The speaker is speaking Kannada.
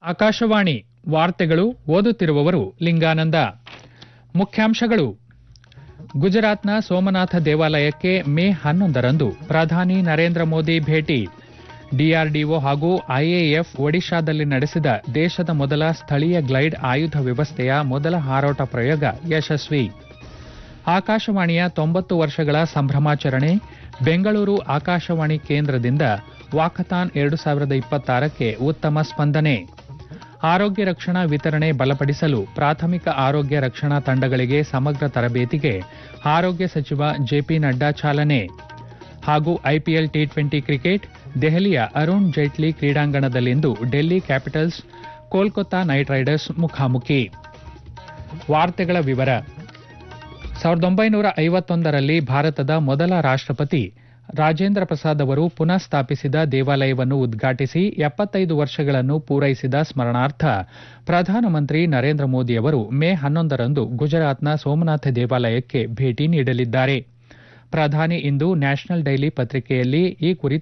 ಆಕಾಶವಾಣಿ ವಾರ್ತೆಗಳು ಓದುತ್ತಿರುವವರು ಲಿಂಗಾನಂದ ಮುಖ್ಯಾಂಶಗಳು ಗುಜರಾತ್ನ ಸೋಮನಾಥ ದೇವಾಲಯಕ್ಕೆ ಮೇ ಹನ್ನೊಂದರಂದು ಪ್ರಧಾನಿ ನರೇಂದ್ರ ಮೋದಿ ಭೇಟಿ ಡಿಆರ್ಡಿಒ ಹಾಗೂ ಐಎಎಫ್ ಒಡಿಶಾದಲ್ಲಿ ನಡೆಸಿದ ದೇಶದ ಮೊದಲ ಸ್ಥಳೀಯ ಗ್ಲೈಡ್ ಆಯುಧ ವ್ಯವಸ್ಥೆಯ ಮೊದಲ ಹಾರಾಟ ಪ್ರಯೋಗ ಯಶಸ್ವಿ ಆಕಾಶವಾಣಿಯ ತೊಂಬತ್ತು ವರ್ಷಗಳ ಸಂಭ್ರಮಾಚರಣೆ ಬೆಂಗಳೂರು ಆಕಾಶವಾಣಿ ಕೇಂದ್ರದಿಂದ ವಾಕಥಾನ್ ಎರಡು ಸಾವಿರದ ಇಪ್ಪತ್ತಾರಕ್ಕೆ ಉತ್ತಮ ಸ್ಪಂದನೆ ಆರೋಗ್ಯ ರಕ್ಷಣಾ ವಿತರಣೆ ಬಲಪಡಿಸಲು ಪ್ರಾಥಮಿಕ ಆರೋಗ್ಯ ರಕ್ಷಣಾ ತಂಡಗಳಿಗೆ ಸಮಗ್ರ ತರಬೇತಿಗೆ ಆರೋಗ್ಯ ಸಚಿವ ಜೆಪಿ ನಡ್ಡಾ ಚಾಲನೆ ಹಾಗೂ ಐಪಿಎಲ್ ಟಿ ಟ್ವೆಂಟಿ ಕ್ರಿಕೆಟ್ ದೆಹಲಿಯ ಅರುಣ್ ಜೈಟ್ಲಿ ಕ್ರೀಡಾಂಗಣದಲ್ಲಿಂದು Delhi Capitals Kolkata Knight Riders ಮುಖಾಮುಖಿ ವಾರ್ತೆಗಳ ವಿವರ ಸಾವಿರದ ಒಂಬೈನೂರ ಐವತ್ತೊಂದರಲ್ಲಿ ಭಾರತದ ಮೊದಲ ರಾಷ್ಟ್ರಪತಿ ರಾಜೇಂದ್ರ ಪ್ರಸಾದ್ ಅವರು ಪುನಃ ಸ್ಥಾಪಿಸಿದ ದೇವಾಲಯವನ್ನು ಉದ್ಘಾಟಿಸಿ ಎಪ್ಪತ್ತೈದು ವರ್ಷಗಳನ್ನು ಪೂರೈಸಿದ ಸ್ಮರಣಾರ್ಥ ಪ್ರಧಾನಮಂತ್ರಿ ನರೇಂದ್ರ ಮೋದಿ ಅವರು ಮೇ ಹನ್ನೊಂದರಂದು ಗುಜರಾತ್ನ ಸೋಮನಾಥ ದೇವಾಲಯಕ್ಕೆ ಭೇಟಿ ನೀಡಲಿದ್ದಾರೆ ಪ್ರಧಾನಿ ಇಂದು ನ್ಯಾಷನಲ್ ಡೈಲಿ ಪತ್ರಿಕೆಯಲ್ಲಿ ಈ ಕುರಿತು